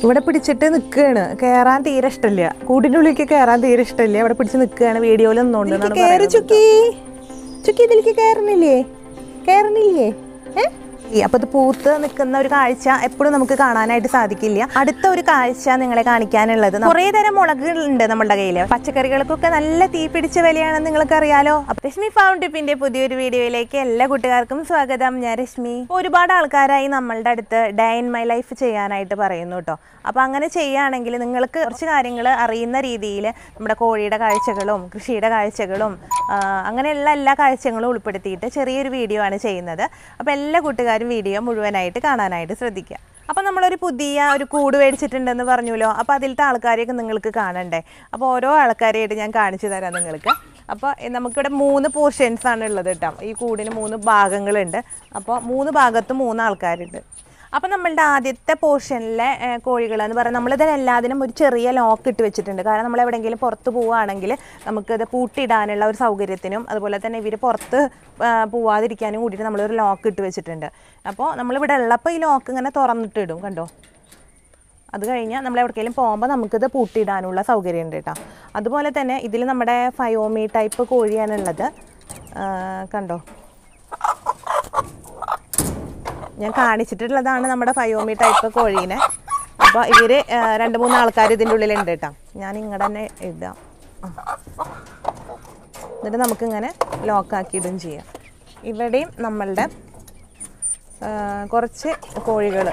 ഇവിടെ പിടിച്ചിട്ട് നിൽക്കുകയാണ് കയറാൻ തീരെ ഇഷ്ടമില്ല കൂടിൻ്റെ ഉള്ളിലേക്ക് കയറാൻ തീരെ ഇഷ്ടമില്ല ഇവിടെ പിടിച്ച് നിൽക്കുകയാണ് വീഡിയോയിൽ നിന്നുകൊണ്ട് എന്നാണ് പറയുന്നത്. ചുക്കി ചുക്കി ഇതിലേക്ക് കയറണില്ലേ കയറണില്ലേ ഏ ഈ അപ്പൊ ഇത് പൂത്ത് നിൽക്കുന്ന ഒരു കാഴ്ച എപ്പോഴും നമുക്ക് കാണാനായിട്ട് സാധിക്കില്ല അടുത്ത ഒരു കാഴ്ച നിങ്ങളെ കാണിക്കാനുള്ളത് കുറേ തരം മുളകുകളുണ്ട് നമ്മുടെ കയ്യിൽ പച്ചക്കറികൾക്കൊക്കെ നല്ല തീ പിടിച്ച വിലയാണെന്ന് നിങ്ങൾക്ക് അറിയാലോ അപ്പൊ രശ്മി ഫാം ടിപ്പിന്റെ പുതിയൊരു വീഡിയോയിലേക്ക് എല്ലാ കൂട്ടുകാർക്കും സ്വാഗതം ഞാൻ രശ്മി ഒരുപാട് ആൾക്കാരായി നമ്മളുടെ അടുത്ത് ഡേ ഇൻ മൈ ലൈഫ് ചെയ്യാനായിട്ട് പറയുന്നു കേട്ടോ അപ്പൊ അങ്ങനെ ചെയ്യുകയാണെങ്കിൽ നിങ്ങൾക്ക് കുറച്ച് കാര്യങ്ങൾ അറിയുന്ന രീതിയിൽ നമ്മുടെ കോഴിയുടെ കാഴ്ചകളും കൃഷിയുടെ കാഴ്ചകളും ആ, അങ്ങനെയുള്ള എല്ലാ കാഴ്ചകളും ഉൾപ്പെടുത്തിയിട്ട് ചെറിയൊരു വീഡിയോ ആണ് ചെയ്യുന്നത് അപ്പോൾ എല്ലാ കൂട്ടുകാരും വീഡിയോ മുഴുവനായിട്ട് കാണാനായിട്ട് ശ്രദ്ധിക്കുക അപ്പോൾ നമ്മളൊരു പുതിയ ഒരു കൂട് മേടിച്ചിട്ടുണ്ടെന്ന് പറഞ്ഞല്ലോ അപ്പോൾ അതിലത്തെ ആൾക്കാരെയൊക്കെ നിങ്ങൾക്ക് കാണണ്ടേ അപ്പോൾ ഓരോ ആൾക്കാരെയായിട്ട് ഞാൻ കാണിച്ചു തരാം നിങ്ങൾക്ക് അപ്പോൾ നമുക്കിവിടെ മൂന്ന് പോർഷൻസ് ആണ് ഉള്ളത് കേട്ടോ ഈ കൂടിന് മൂന്ന് ഭാഗങ്ങളുണ്ട് അപ്പോൾ മൂന്ന് ഭാഗത്തും മൂന്ന് ആൾക്കാരുണ്ട് അപ്പം നമ്മളുടെ ആദ്യത്തെ പോർഷനിലെ കോഴികൾ എന്ന് പറയുന്നത് നമ്മളിതിലെല്ലാത്തിനും ഒരു ചെറിയ ലോക്ക് ഇട്ട് വെച്ചിട്ടുണ്ട് കാരണം നമ്മൾ എവിടെയെങ്കിലും പുറത്ത് പോവുകയാണെങ്കിൽ നമുക്കിത് പൂട്ടിയിടാനുള്ള ഒരു സൗകര്യത്തിനും അതുപോലെ തന്നെ ഇവർ പുറത്ത് ആ, പോവാതിരിക്കാനും കൂടിയിട്ട് നമ്മളൊരു ലോക്ക് ഇട്ട് വെച്ചിട്ടുണ്ട് അപ്പോൾ നമ്മളിവിടെ ഉള്ളപ്പോൾ ഈ ലോക്ക് ഇങ്ങനെ തുറന്നിട്ടിടും കണ്ടോ അത് കഴിഞ്ഞാൽ നമ്മൾ എവിടേക്കെങ്കിലും പോകുമ്പോൾ നമുക്കിത് പൂട്ടിയിടാനുള്ള സൗകര്യം ഉണ്ട് കേട്ടോ അതുപോലെ തന്നെ ഇതിൽ നമ്മുടെ ഫയോമി ടൈപ്പ് കോഴിയാണുള്ളത് ആ, കണ്ടോ ഞാൻ കാണിച്ചിട്ടുള്ളതാണ് നമ്മുടെ ഫയോമി ടൈപ്പ് കോഴീനെ അപ്പോൾ ഇവർ രണ്ട് മൂന്ന് ആൾക്കാർ ഇതിൻ്റെ ഉള്ളിലുണ്ട് കേട്ടോ ഞാൻ ഇങ്ങടെ തന്നെ ഇടാം ആ. എന്നിട്ട് നമുക്കിങ്ങനെ ലോക്കാക്കിയിടും ചെയ്യാം ഇവിടെയും നമ്മളുടെ ആ, കുറച്ച് കോഴികൾ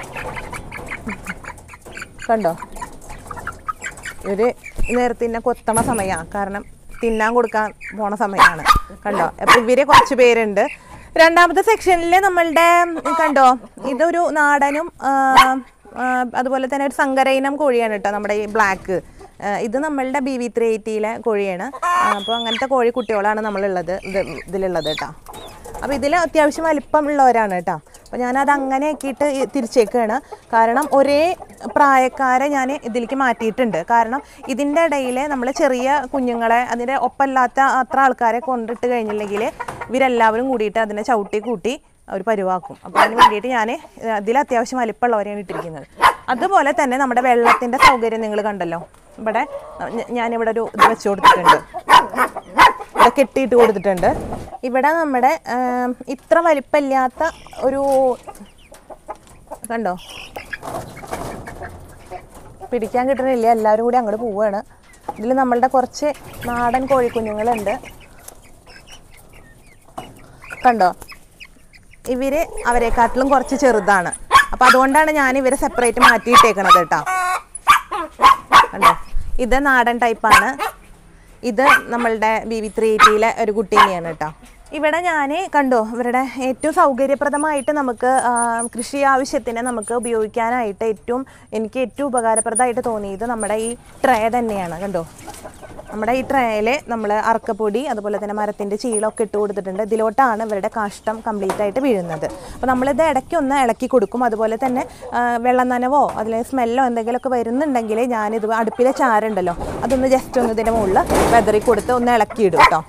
കണ്ടോ ഇവര് നേരത്തിന്നെ കൊത്തണ സമയമാണ് കാരണം തിന്നാൻ കൊടുക്കാൻ പോണ സമയമാണ് കണ്ടോ അപ്പൊ ഇവര് കുറച്ച് പേരുണ്ട് രണ്ടാമത്തെ സെക്ഷനിൽ നമ്മളുടെ ഉം, കണ്ടോ ഇതൊരു നാടനും ആ, ആ, അതുപോലെ തന്നെ ഒരു സങ്കരയിനം കോഴിയാണ് കേട്ടോ നമ്മുടെ ഈ ബ്ലാക്ക് ഇത് നമ്മളുടെ ബി വി ത്രീ എയ്റ്റിയിലെ കോഴിയാണ് അപ്പോൾ അങ്ങനത്തെ കോഴി കുട്ടികളാണ് നമ്മളുള്ളത് ഇത് ഇതിലുള്ളത് കേട്ടോ അപ്പോൾ ഇതിൽ അത്യാവശ്യം വലിപ്പം ഉള്ളവരാണ് കേട്ടോ അപ്പോൾ ഞാനത് അങ്ങനെ ആക്കിയിട്ട് ഈ തിരിച്ചേക്കാണ് കാരണം ഒരേ പ്രായക്കാരെ ഞാൻ ഇതിലേക്ക് മാറ്റിയിട്ടുണ്ട് കാരണം ഇതിൻ്റെ ഇടയിൽ നമ്മൾ ചെറിയ കുഞ്ഞുങ്ങളെ അതിൻ്റെ ഒപ്പമല്ലാത്ത അത്ര ആൾക്കാരെ കൊണ്ടിട്ട് കഴിഞ്ഞില്ലെങ്കിൽ ഇവരെല്ലാവരും കൂടിയിട്ട് അതിനെ ചവിട്ടി കൂട്ടി ഒരു പരുവാക്കും അപ്പോൾ അതിന് വേണ്ടിയിട്ട് ഞാൻ ഇതിൽ അത്യാവശ്യം വലിപ്പമുള്ളവരെയാണ് ഇട്ടിരിക്കുന്നത് അതുപോലെ തന്നെ നമ്മുടെ വെള്ളത്തിൻ്റെ സൗകര്യം നിങ്ങൾ കണ്ടല്ലോ ഇവിടെ ഞ- ഞാനിവിടെ ഒരു ഇത് വെച്ച് കൊടുത്തിട്ടുണ്ട് ഇവിടെ കെട്ടിയിട്ട് കൊടുത്തിട്ടുണ്ട് ഇവിടെ നമ്മുടെ ആം, ഇത്ര വലിപ്പമില്ലാത്ത ഒരു കണ്ടോ പിടിക്കാൻ കിട്ടണില്ല എല്ലാവരും കൂടി അങ്ങോട്ട് പോവുകയാണ് ഇതിൽ നമ്മളുടെ കുറച്ച് നാടൻ കോഴിക്കുഞ്ഞുങ്ങളുണ്ട് കണ്ടോ ഇവര് അവരെക്കാട്ടിലും കുറച്ച് ചെറുതാണ് അപ്പൊ അതുകൊണ്ടാണ് ഞാൻ ഇവരെ സെപ്പറേറ്റ് മാറ്റിയിട്ടേക്കണത് കേട്ടോ കണ്ടോ ഇത് നാടൻ ടൈപ്പാണ് ഇത് നമ്മളുടെ ബി വി ത്രീ എയ്റ്റിയിലെ ഒരു കുട്ടീനെയാണ് കേട്ടോ ഇവിടെ ഞാൻ കണ്ടോ ഇവരുടെ ഏറ്റവും സൗകര്യപ്രദമായിട്ട് നമുക്ക് ആ, കൃഷി ആവശ്യത്തിന് നമുക്ക് ഉപയോഗിക്കാനായിട്ട് ഏറ്റവും എനിക്ക് ഏറ്റവും ഉപകാരപ്രദമായിട്ട് തോന്നിയത് നമ്മുടെ ഈ ട്രേ തന്നെയാണ് കണ്ടോ നമ്മുടെ ഈ ട്രേയിൽ നമ്മൾ അറക്കപ്പൊടി അതുപോലെ തന്നെ മരത്തിൻ്റെ ചീളമൊക്കെ ഇട്ട് കൊടുത്തിട്ടുണ്ട് ഇതിലോട്ടാണ് ഇവരുടെ കാഷ്ടം കംപ്ലീറ്റ് ആയിട്ട് വീഴുന്നത് അപ്പോൾ നമ്മളിത് ഇടയ്ക്ക് ഒന്ന് ഇളക്കി കൊടുക്കും അതുപോലെ തന്നെ ആ, വെള്ളം നനവോ അതിൽ സ്മെല്ലോ എന്തെങ്കിലുമൊക്കെ വരുന്നുണ്ടെങ്കിൽ ഞാനിത് അടുപ്പിലെ ചാരുണ്ടല്ലോ അതൊന്ന് ജസ്റ്റ് ഒന്ന് ഇതിൻ്റെ മുകളിൽ വെതറി കൊടുത്ത് ഒന്ന് ഇളക്കിയിടും കേട്ടോ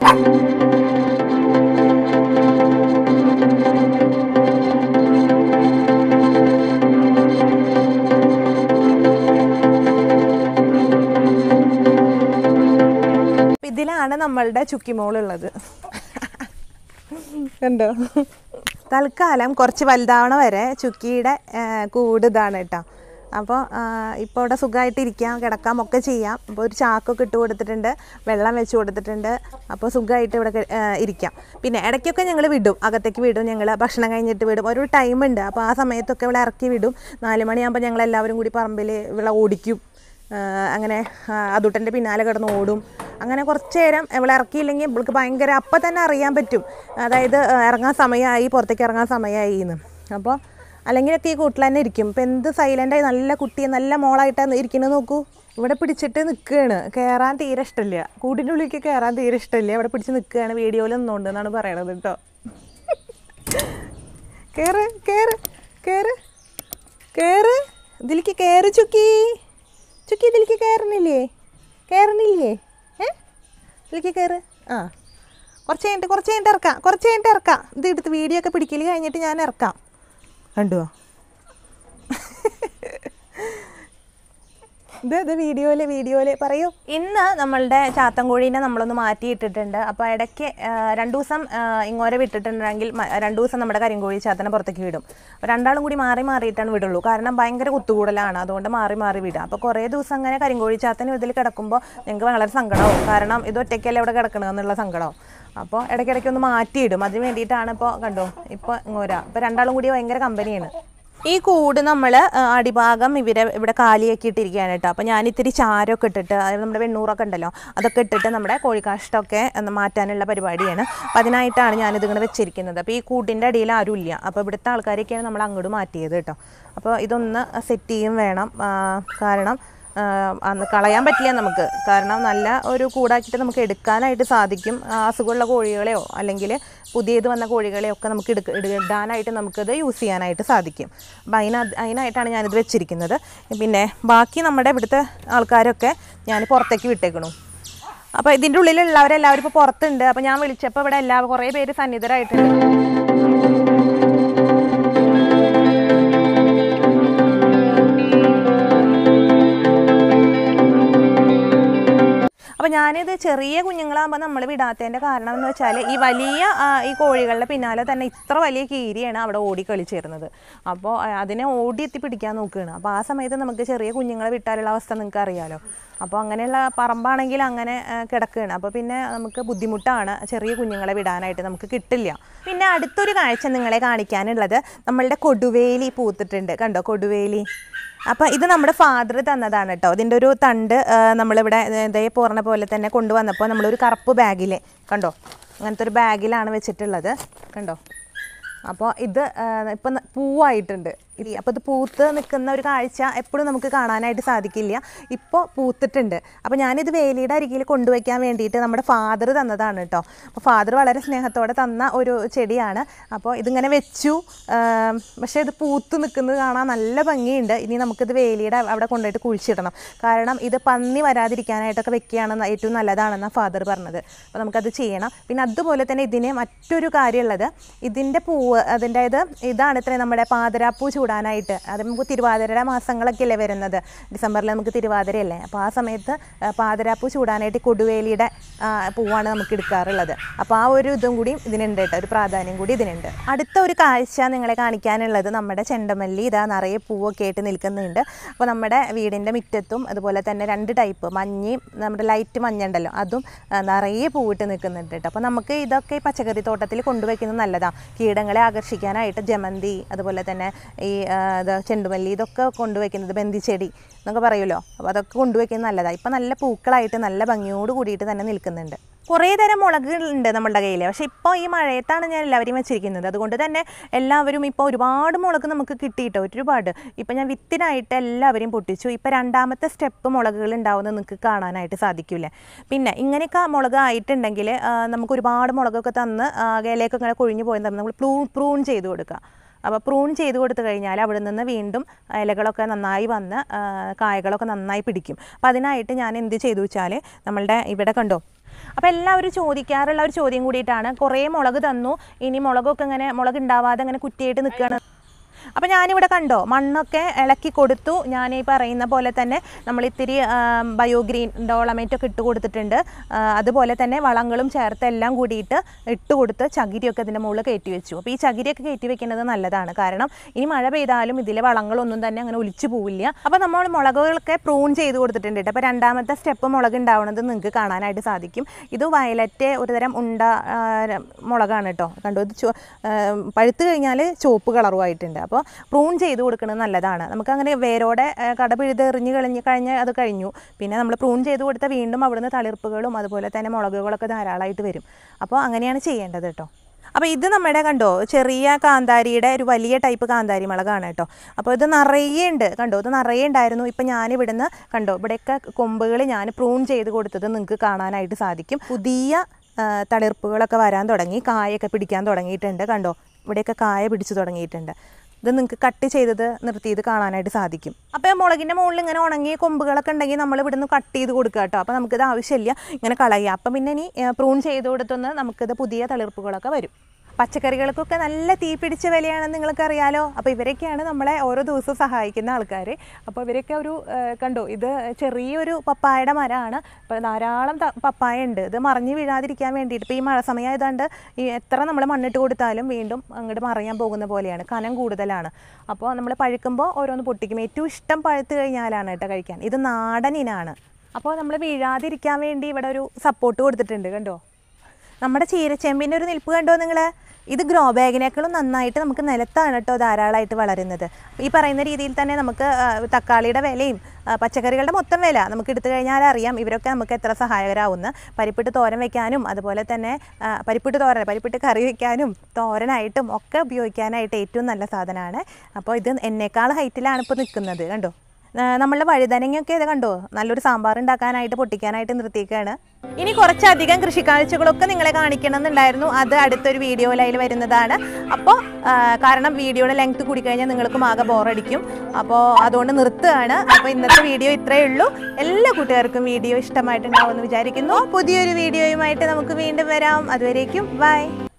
അപ്പൊ ഇതിലാണ് നമ്മളുടെ ചുക്കിമോളുള്ളത് കണ്ടോ തൽക്കാലം കുറച്ച് വലുതാവണ വരെ ചുക്കിയുടെ ആ, കൂട് ഇതാണ് കേട്ടോ അപ്പോൾ ഇപ്പോൾ ഇവിടെ സുഖമായിട്ട് ഇരിക്കാം കിടക്കാം ഒക്കെ ചെയ്യാം അപ്പോൾ ഒരു ചാക്കൊക്കെ ഇട്ട് കൊടുത്തിട്ടുണ്ട് വെള്ളം വെച്ച് കൊടുത്തിട്ടുണ്ട് അപ്പോൾ സുഖമായിട്ട് ഇവിടെ കി- ആ, ഇരിക്കാം പിന്നെ ഇടയ്ക്കൊക്കെ ഞങ്ങൾ വിടും അകത്തേക്ക് വിടും ഞങ്ങൾ ഭക്ഷണം കഴിഞ്ഞിട്ട് വിടും ഒരു ടൈമുണ്ട് അപ്പോൾ ആ സമയത്തൊക്കെ ഇവിടെ ഇറക്കി വിടും നാല് മണിയാകുമ്പോൾ ഞങ്ങൾ എല്ലാവരും കൂടി പറമ്പിൽ ഇവിടെ ഓടിക്കും ആ, അങ്ങനെ അതുട്ടൻ്റെ പിന്നാലെ കിടന്ന് ഓടും അങ്ങനെ കുറച്ച് നേരം ഇവളെ ഇറക്കിയില്ലെങ്കിൽ ഇവൾക്ക് ഭയങ്കര അപ്പം തന്നെ അറിയാൻ പറ്റും അതായത് ആ, ഇറങ്ങാൻ സമയമായി പുറത്തേക്ക് ഇറങ്ങാൻ സമയമായി എന്ന് അപ്പോൾ അല്ലെങ്കിലൊക്കെ ഈ കൂട്ടിൽ തന്നെ ഇരിക്കും ഇപ്പം എന്ത് സൈലൻ്റായി നല്ല കുട്ടി നല്ല മോളായിട്ടാണ് ഇരിക്കുന്നത് നോക്കൂ ഇവിടെ പിടിച്ചിട്ട് നിൽക്കുകയാണ് കയറാൻ തീരെ ഇഷ്ടമില്ല കൂടിൻ്റെ ഉള്ളിലേക്ക് കയറാൻ തീരെ ഇഷ്ടമില്ല ഇവിടെ പിടിച്ച് നിൽക്കുകയാണ് വീഡിയോയിൽ നിന്നുകൊണ്ട് എന്നാണ് പറയണത് കേട്ടോ കയറ് കയറ് കയറ് കയറ് ഇതിലേക്ക് കയറ് ചുക്കി ചുക്കി ഇതിലേക്ക് കയറണില്ലേ കയറണില്ലേ ഏ ഇതിലേക്ക് കയറ് ആ കുറച്ച് കഴിഞ്ഞിട്ട് കുറച്ച് കഴിഞ്ഞിട്ട് ഇറക്കാം കുറച്ച് കഴിഞ്ഞിട്ട് ഇറക്കാം ഇത് എടുത്ത് വീഡിയോ ഒക്കെ പിടിക്കൽ കഴിഞ്ഞിട്ട് ഞാൻ ഇറക്കാം കണ്ടുവോ ഇത് ഇത് വീഡിയോയില് വീഡിയോയില് പറയൂ ഇന്ന് നമ്മളുടെ ചാത്തൻകോഴീനെ നമ്മളൊന്ന് മാറ്റിയിട്ടിട്ടുണ്ട് അപ്പോൾ ഇടയ്ക്ക് രണ്ടു ദിവസം ആ, ഇങ്ങോരെ വിട്ടിട്ടുണ്ടെങ്കിൽ മ- രണ്ടു ദിവസം നമ്മുടെ കരിങ്കോഴി ചാത്തനെ പുറത്തേക്ക് വിടും അപ്പോൾ രണ്ടാളും കൂടി മാറി മാറിയിട്ടാണ് വിടുള്ളൂ കാരണം ഭയങ്കര കുത്തുകൂടലാണ് അതുകൊണ്ട് മാറി മാറി വിടുക അപ്പോൾ കുറേ ദിവസം അങ്ങനെ കരിങ്കോഴി ചാത്തന് ഇതിൽ കിടക്കുമ്പോൾ ഞങ്ങൾക്ക് വളരെ സങ്കടമാവും കാരണം ഇത് ഒറ്റയ്ക്കല്ലേ ഇവിടെ കിടക്കണമെന്നുള്ള സങ്കടമാവും അപ്പോൾ ഇടയ്ക്കിടയ്ക്ക് ഒന്ന് മാറ്റിയിടും അതിന് വേണ്ടിയിട്ടാണ് ഇപ്പോൾ കണ്ടോ ഇപ്പോൾ ഇങ്ങോര ഇപ്പോൾ രണ്ടാളും കൂടി ഭയങ്കര കമ്പനിയാണ് ഈ കൂട് നമ്മൾ അടിഭാഗം ഇവരെ ഇവിടെ കാലിയാക്കി ഇട്ടിരിക്കുകയാണ് കേട്ടോ അപ്പോൾ ഞാൻ ഇത്തിരി ചാരമൊക്കെ ഇട്ടിട്ട് അതായത് നമ്മുടെ വെണ്ണൂറൊക്കെ ഉണ്ടല്ലോ അതൊക്കെ ഇട്ടിട്ട് നമ്മുടെ കോഴിക്കാഷ്ടമൊക്കെ ഒന്ന് മാറ്റാനുള്ള പരിപാടിയാണ് അപ്പോൾ അതിനായിട്ടാണ് ഞാനിത് ഇങ്ങനെ വെച്ചിരിക്കുന്നത് അപ്പോൾ ഈ കൂട്ടിൻ്റെ അടിയിൽ ആരും ഇല്ല അപ്പോൾ ഇവിടുത്തെ ആൾക്കാരൊക്കെയാണ് നമ്മൾ അങ്ങോട്ട് മാറ്റിയത് കേട്ടോ അപ്പോൾ ഇതൊന്ന് സെറ്റ് ചെയ്യും വേണം ആ, കാരണം ആ, അന്ന് കളയാൻ പറ്റില്ല നമുക്ക് കാരണം നല്ല ഒരു കൂടാക്കിയിട്ട് നമുക്ക് എടുക്കാനായിട്ട് സാധിക്കും ആ, അസുഖമുള്ള കോഴികളെയോ അല്ലെങ്കിൽ പുതിയത് വന്ന കോഴികളെയോ ഒക്കെ നമുക്ക് എടുക്ക ഇട- ഇടാനായിട്ട് നമുക്കത് യൂസ് ചെയ്യാനായിട്ട് സാധിക്കും അപ്പം അതിന അതിനായിട്ടാണ് ഞാനിത് വെച്ചിരിക്കുന്നത് പിന്നെ ബാക്കി നമ്മുടെ ഇവിടുത്തെ ആൾക്കാരൊക്കെ ഞാൻ പുറത്തേക്ക് വിട്ടേക്കണു അപ്പോൾ ഇതിൻ്റെ ഉള്ളിലുള്ളവരെല്ലാവരും ഇപ്പോൾ പുറത്തുണ്ട് അപ്പോൾ ഞാൻ വിളിച്ചപ്പോൾ ഇവിടെ എല്ലാവരും കുറേ പേര് സന്നിധരായിട്ടുണ്ട് അപ്പോൾ ഞാനിത് ചെറിയ കുഞ്ഞുങ്ങളാകുമ്പോൾ നമ്മൾ വിടാത്തതിൻ്റെ കാരണം എന്ന് വെച്ചാൽ ഈ വലിയ ആ, ഈ കോഴികളുടെ പിന്നാലെ തന്നെ ഇത്ര വലിയ കീരിയാണ് അവിടെ ഓടി കളിച്ചിരുന്നത് അപ്പോൾ ആ, അതിനെ ഓടി എത്തി പിടിക്കാൻ നോക്കുകയാണ് അപ്പോൾ ആ സമയത്ത് നമുക്ക് ചെറിയ കുഞ്ഞുങ്ങളെ വിട്ടാലുള്ള അവസ്ഥ നിങ്ങൾക്ക് അറിയാലോ അപ്പോൾ അങ്ങനെയുള്ള പറമ്പാണെങ്കിൽ അങ്ങനെ ആ, കിടക്കുകയാണ് അപ്പോൾ പിന്നെ നമുക്ക് ബുദ്ധിമുട്ടാണ് ചെറിയ കുഞ്ഞുങ്ങളെ വിടാനായിട്ട് നമുക്ക് കിട്ടില്ല പിന്നെ അടുത്തൊരു കാഴ്ച നിങ്ങളെ കാണിക്കാനുള്ളത് നമ്മളുടെ കൊടുവേലി പൂത്തിട്ടുണ്ട് കണ്ടോ കൊടുവേലി അപ്പോൾ ഇത് നമ്മുടെ ഫാദർ തന്നതാണ് കേട്ടോ ഇതിൻ്റെ ഒരു തണ്ട് ആ, നമ്മളിവിടെ ഇതേ പറഞ്ഞ പോലെ തന്നെ കൊണ്ടുവന്നപ്പോൾ നമ്മളൊരു കറുപ്പ് ബാഗിൽ കണ്ടോ അങ്ങനത്തെ ഒരു ബാഗിലാണ് വെച്ചിട്ടുള്ളത് കണ്ടോ അപ്പോൾ ഇത് ഇപ്പം പൂവായിട്ടുണ്ട് ഇത് അപ്പോൾ ഇത് പൂത്ത് നിൽക്കുന്ന ഒരു കാഴ്ച എപ്പോഴും നമുക്ക് കാണാനായിട്ട് സാധിക്കില്ല ഇപ്പോൾ പൂത്തിട്ടുണ്ട് അപ്പോൾ ഞാനിത് വേലിയുടെ അരികിൽ കൊണ്ടുവയ്ക്കാൻ വേണ്ടിയിട്ട് നമ്മുടെ ഫാദർ തന്നതാണ് കേട്ടോ അപ്പോൾ ഫാദർ വളരെ സ്നേഹത്തോടെ തന്ന ഒരു ചെടിയാണ് അപ്പോൾ ഇതിങ്ങനെ വെച്ചു ആം, പക്ഷേ ഇത് പൂത്ത് നിൽക്കുന്നത് കാണാൻ നല്ല ഭംഗിയുണ്ട് ഇനി നമുക്കിത് വേലിയുടെ അവിടെ കൊണ്ടുപോയിട്ട് കുഴിച്ചിടണം കാരണം ഇത് പന്നി വരാതിരിക്കാനായിട്ടൊക്കെ വെക്കുകയാണ് ഏറ്റവും നല്ലതാണെന്നാണ് ഫാദർ പറഞ്ഞത് അപ്പോൾ നമുക്കത് ചെയ്യണം പിന്നെ അതുപോലെ തന്നെ ഇതിന് മറ്റൊരു കാര്യമുള്ളത് ഇതിൻ്റെ പൂവ് അതിൻ്റെ ഇത് ഇതാണ് ഇത്ര നമ്മുടെ പാതിരാപ്പൂ ചൂടാനായിട്ട് അത് നമുക്ക് തിരുവാതിരയുടെ മാസങ്ങളൊക്കെ അല്ലേ വരുന്നത് ഡിസംബറിൽ നമുക്ക് തിരുവാതിരയല്ലേ അപ്പോൾ ആ സമയത്ത് ആ, പാതിരാപ്പൂ ചൂടാനായിട്ട് ഈ കൊടുവേലിയുടെ ആ, പൂവാണ് നമുക്ക് എടുക്കാറുള്ളത് അപ്പോൾ ആ ഒരു ഇതും കൂടി ഇതിനുണ്ട് കേട്ടോ ഒരു പ്രാധാന്യം കൂടി ഇതിനുണ്ട് അടുത്ത ഒരു കാഴ്ച നിങ്ങളെ കാണിക്കാനുള്ളത് നമ്മുടെ ചെണ്ടമല്ലി ഇതാ നിറയെ പൂവൊക്കെ ആയിട്ട് നിൽക്കുന്നുണ്ട് അപ്പോൾ നമ്മുടെ വീടിൻ്റെ മുറ്റത്തും അതുപോലെ തന്നെ രണ്ട് ടൈപ്പ് മഞ്ഞയും നമ്മുടെ ലൈറ്റ് മഞ്ഞ ഉണ്ടല്ലോ അതും ആ, നിറയെ പൂവിട്ട് നിൽക്കുന്നുണ്ട് കേട്ടോ അപ്പോൾ നമുക്ക് ഇതൊക്കെ ഈ പച്ചക്കറി തോട്ടത്തിൽ കൊണ്ടുവയ്ക്കുന്നത് നല്ലതാണ് കീടങ്ങളെ ആകർഷിക്കാനായിട്ട് ജമന്തി അതുപോലെ തന്നെ ഈ ആ, ഇത് ചെണ്ടുമല്ലി ഇതൊക്കെ കൊണ്ടുവയ്ക്കുന്നത് ബന്ദിച്ചെടി എന്നൊക്കെ പറയുമല്ലോ അപ്പോൾ അതൊക്കെ കൊണ്ടുവയ്ക്കുന്നത് നല്ലതാണ് ഇപ്പം നല്ല പൂക്കളായിട്ട് നല്ല ഭംഗിയോട് കൂടിയിട്ട് തന്നെ നിൽക്കുന്നുണ്ട് കുറേ തരം മുളകുകളുണ്ട് നമ്മളുടെ കയ്യിൽ പക്ഷേ ഇപ്പോൾ ഈ മഴയത്താണ് ഞാൻ എല്ലാവരെയും വെച്ചിരിക്കുന്നത് അതുകൊണ്ട് തന്നെ എല്ലാവരും ഇപ്പോൾ ഒരുപാട് മുളക് നമുക്ക് കിട്ടിയിട്ടോ ഒരുപാട് ഇപ്പം ഞാൻ വിത്തിനായിട്ട് എല്ലാവരെയും പൊട്ടിച്ചു ഇപ്പം രണ്ടാമത്തെ സ്റ്റെപ്പ് മുളകുകൾ ഉണ്ടാവുന്നത് നിങ്ങൾക്ക് കാണാനായിട്ട് സാധിക്കില്ലേ പിന്നെ ഇങ്ങനെയൊക്കെ മുളക് ആയിട്ടുണ്ടെങ്കിൽ ആ, നമുക്ക് ഒരുപാട് മുളകൊക്കെ തന്ന് ആ, ഇലയൊക്കെ ഇങ്ങനെ കൊഴിഞ്ഞു പോയി നമ്മൾ പ്രൂ പ്രൂൺ ചെയ്ത് കൊടുക്കുക അപ്പോൾ പ്രൂൺ ചെയ്ത് കൊടുത്തു കഴിഞ്ഞാൽ അവിടെ നിന്ന് വീണ്ടും ഇലകളൊക്കെ നന്നായി വന്ന് ആ, കായകളൊക്കെ നന്നായി പിടിക്കും അപ്പോൾ അതിനായിട്ട് ഞാൻ എന്ത് ചെയ്തു വെച്ചാൽ നമ്മളുടെ ഇവിടെ കണ്ടോ അപ്പോൾ എല്ലാവരും ചോദിക്കാറുള്ള ഒരു ചോദ്യം കൂടിയിട്ടാണ് കുറേ മുളക് തന്നു ഇനി മുളകൊക്കെ ഇങ്ങനെ മുളക് ഉണ്ടാവാതെ അങ്ങനെ കുറ്റിയായിട്ട് നിൽക്കുകയാണ് അപ്പോൾ ഞാനിവിടെ കണ്ടോ മണ്ണൊക്കെ ഇളക്കി കൊടുത്തു ഞാൻ ഈ പറയുന്ന പോലെ തന്നെ നമ്മൾ ഇത്തിരി ബയോഗ്രീൻ ഡോളമേറ്റ് ഒക്കെ ഇട്ട് കൊടുത്തിട്ടുണ്ട് ആ, അതുപോലെ തന്നെ വളങ്ങളും ചേർത്ത് എല്ലാം കൂടിയിട്ട് ഇട്ട് കൊടുത്ത് ചകിരിയൊക്കെ ഇതിൻ്റെ മുകളിൽ കയറ്റി വെച്ചു അപ്പോൾ ഈ ചകിരിയൊക്കെ കയറ്റി വെക്കുന്നത് നല്ലതാണ് കാരണം ഇനി മഴ പെയ്താലും ഇതിലെ വളങ്ങളൊന്നും തന്നെ അങ്ങനെ ഒലിച്ചു പോവില്ല അപ്പോൾ നമ്മൾ മുളകുകളൊക്കെ പ്രൂൺ ചെയ്ത് കൊടുത്തിട്ടുണ്ട് കേട്ടോ അപ്പോൾ രണ്ടാമത്തെ സ്റ്റെപ്പ് മുളക് ഉണ്ടാവുന്നത് നിങ്ങൾക്ക് കാണാനായിട്ട് സാധിക്കും ഇത് വയലറ്റ് ഒരുതരം ഉണ്ട ആ, മുളകാണ് കേട്ടോ കണ്ടോ ഇത് ചുവ- ആ, പഴുത്ത് കഴിഞ്ഞാൽ ചുവപ്പ് കളറുമായിട്ടുണ്ട് അപ്പോൾ പ്രൂൺ ചെയ്ത് കൊടുക്കുന്നത് നല്ലതാണ് നമുക്ക് അങ്ങനെ വേരോടെ ആ, കട പിഴുത് എറിഞ്ഞ് കളഞ്ഞ് കഴിഞ്ഞാൽ അത് കഴിഞ്ഞു പിന്നെ നമ്മൾ പ്രൂൺ ചെയ്ത് കൊടുത്താൽ വീണ്ടും അവിടുന്ന് തളിർപ്പുകളും അതുപോലെ തന്നെ മുളകുകളൊക്കെ ധാരാളമായിട്ട് വരും അപ്പോൾ അങ്ങനെയാണ് ചെയ്യേണ്ടത് കേട്ടോ അപ്പോൾ ഇത് നമ്മുടെ കണ്ടോ ചെറിയ കാന്താരിയുടെ ഒരു വലിയ ടൈപ്പ് കാന്താരി മുളകാണ് കേട്ടോ അപ്പോൾ ഇത് നിറയെ ഉണ്ട് കണ്ടോ ഇത് നിറയെ ഉണ്ടായിരുന്നു ഇപ്പം ഞാൻ ഇവിടുന്ന് കണ്ടോ ഇവിടെയൊക്കെ കൊമ്പുകൾ ഞാൻ പ്രൂൺ ചെയ്ത് കൊടുത്തത് നിങ്ങൾക്ക് കാണാനായിട്ട് സാധിക്കും പുതിയ ആ, തളിർപ്പുകളൊക്കെ വരാൻ തുടങ്ങി കായൊക്കെ പിടിക്കാൻ തുടങ്ങിയിട്ടുണ്ട് കണ്ടോ ഇവിടെയൊക്കെ കായ പിടിച്ചു തുടങ്ങിയിട്ടുണ്ട് ഇത് നിങ്ങൾക്ക് കട്ട് ചെയ്തത് നിർത്തിയത് കാണാനായിട്ട് സാധിക്കും അപ്പോൾ മുളകിൻ്റെ മുകളിൽ ഇങ്ങനെ ഉണങ്ങിയ കൊമ്പുകളൊക്കെ ഉണ്ടെങ്കിൽ നമ്മൾ ഇവിടുന്ന് കട്ട് ചെയ്ത് കൊടുക്കുക കേട്ടോ അപ്പോൾ നമുക്കിത് ആവശ്യമില്ല ഇങ്ങനെ കളയുക അപ്പം പിന്നെ ഇനി പ്രൂൺ ചെയ്ത് കൊടുത്തൊന്ന് നമുക്കിത് പുതിയ തളിർപ്പുകളൊക്കെ വരും പച്ചക്കറികൾക്കൊക്കെ നല്ല തീ പിടിച്ച വിലയാണെന്ന് നിങ്ങൾക്ക് അറിയാലോ അപ്പോൾ ഇവരൊക്കെയാണ് നമ്മളെ ഓരോ ദിവസവും സഹായിക്കുന്ന ആൾക്കാർ അപ്പോൾ ഇവരൊക്കെ ഒരു ആ, കണ്ടോ ഇത് ചെറിയൊരു പപ്പായയുടെ മരമാണ് ഇപ്പോൾ ധാരാളം ത- പപ്പായ ഉണ്ട് ഇത് മറിഞ്ഞ് വീഴാതിരിക്കാൻ വേണ്ടിയിട്ട് ഇപ്പോൾ ഈ മഴ സമയമായതുകൊണ്ട് ഈ എത്ര നമ്മൾ മണ്ണിട്ട് കൊടുത്താലും വീണ്ടും അങ്ങോട്ട് മറിയാൻ പോകുന്ന പോലെയാണ് കനം കൂടുതലാണ് അപ്പോൾ നമ്മൾ പഴുക്കുമ്പോൾ ഓരോന്ന് പൊട്ടിക്കും ഏറ്റവും ഇഷ്ടം പഴുത്ത് കഴിഞ്ഞാലാണ് കേട്ടോ കഴിക്കാൻ ഇത് നാടൻ ഇനാണ് അപ്പോൾ നമ്മൾ വീഴാതിരിക്കാൻ വേണ്ടി ഇവിടെ ഒരു സപ്പോർട്ട് കൊടുത്തിട്ടുണ്ട് കണ്ടോ നമ്മുടെ ചീരച്ചെമ്പിൻ്റെ ഒരു നിൽപ്പ് കണ്ടോ നിങ്ങൾ ഇത് ഗ്രോ ബാഗിനേക്കാളും നന്നായിട്ട് നമുക്ക് നിലത്താണ് കേട്ടോ ധാരാളമായിട്ട് വളരുന്നത് ഈ പറയുന്ന രീതിയിൽ തന്നെ നമുക്ക് ആ, തക്കാളിയുടെ വിലയും ആ, പച്ചക്കറികളുടെ മൊത്തം വില നമുക്ക് എടുത്തു കഴിഞ്ഞാൽ അറിയാം ഇവരൊക്കെ നമുക്ക് എത്ര സഹായകരാവുന്ന പരിപ്പിട്ട് തോരൻ വെക്കാനും അതുപോലെ തന്നെ ആ, പരിപ്പിട്ട് തോരൻ പരിപ്പിട്ട് കറി വെക്കാനും തോരനായിട്ടും ഒക്കെ ഉപയോഗിക്കാനായിട്ട് ഏറ്റവും നല്ല സാധനമാണ് അപ്പോൾ ഇത് എന്നേക്കാൾ ഹൈറ്റിലാണ് ഇപ്പോൾ നിൽക്കുന്നത് കണ്ടോ ആ, നമ്മളുടെ വഴുതനങ്ങയൊക്കെ ഇത് കണ്ടോ നല്ലൊരു സാമ്പാർ ഉണ്ടാക്കാനായിട്ട് പൊട്ടിക്കാനായിട്ട് നിർത്തിയേക്കാണ് ഇനി കുറച്ചധികം കൃഷിക്കാഴ്ചകളൊക്കെ നിങ്ങളെ കാണിക്കണം എന്നുണ്ടായിരുന്നു അത് അടുത്തൊരു വീഡിയോയിൽ വരുന്നതാണ് അപ്പോൾ കാരണം വീഡിയോയുടെ ലെങ്ത് കൂടി കഴിഞ്ഞാൽ നിങ്ങൾക്കും ആകെ ബോറടിക്കും അപ്പോൾ അതുകൊണ്ട് നിർത്തുകയാണ് അപ്പോൾ ഇന്നത്തെ വീഡിയോ ഇത്രയേ ഉള്ളൂ എല്ലാ കൂട്ടുകാർക്കും വീഡിയോ ഇഷ്ടമായിട്ടുണ്ടാവുമെന്ന് വിചാരിക്കുന്നു പുതിയൊരു വീഡിയോയുമായിട്ട് നമുക്ക് വീണ്ടും വരാം അതുവരേക്കും ബൈ